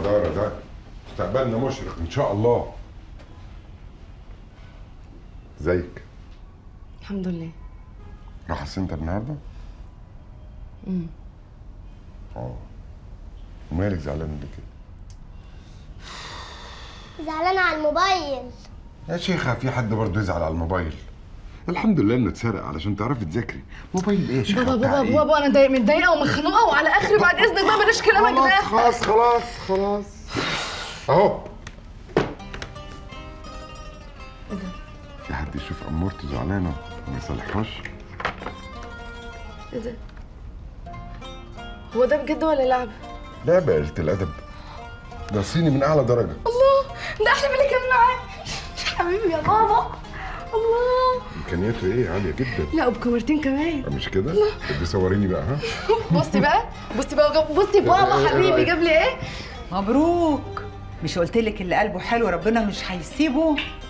الإدارة ده مستقبلنا مشرق إن شاء الله ازيك؟ الحمد لله راح السنتر النهارده؟ امم اه ومالك زعلان ليه كده؟ زعلانة على الموبايل يا شيخة في حد برضه يزعل على الموبايل الحمد لله انه اتسرق علشان تعرفي تذاكري موبايل ايه يا شيخة بابا بتاع بابا إيه؟ بابا انا ضايق متضايقه ومخنوقه وعلى اخري بعد اذنك بقى بلاش كلامك خلاص ده خلاص خلاص خلاص اهو ايه ده؟ في حد يشوف امورته زعلانه وما يصالحهاش ايه ده؟ هو ده بجد ولا لعب؟ لعبه قلة الادب ده صيني من اعلى درجه الله ده احلى من اللي كان معايا حبيبي يا بابا الله امكانياته ايه عاليه جدا لا وبكاميرتين كمان مش كده؟ ابقي صوريني بقى ها بصي بقى بصي بقى بصي بابا حبيبي جاب لي ايه؟ مبروك مش قلت لك اللي قلبه حلو ربنا مش هيسيبه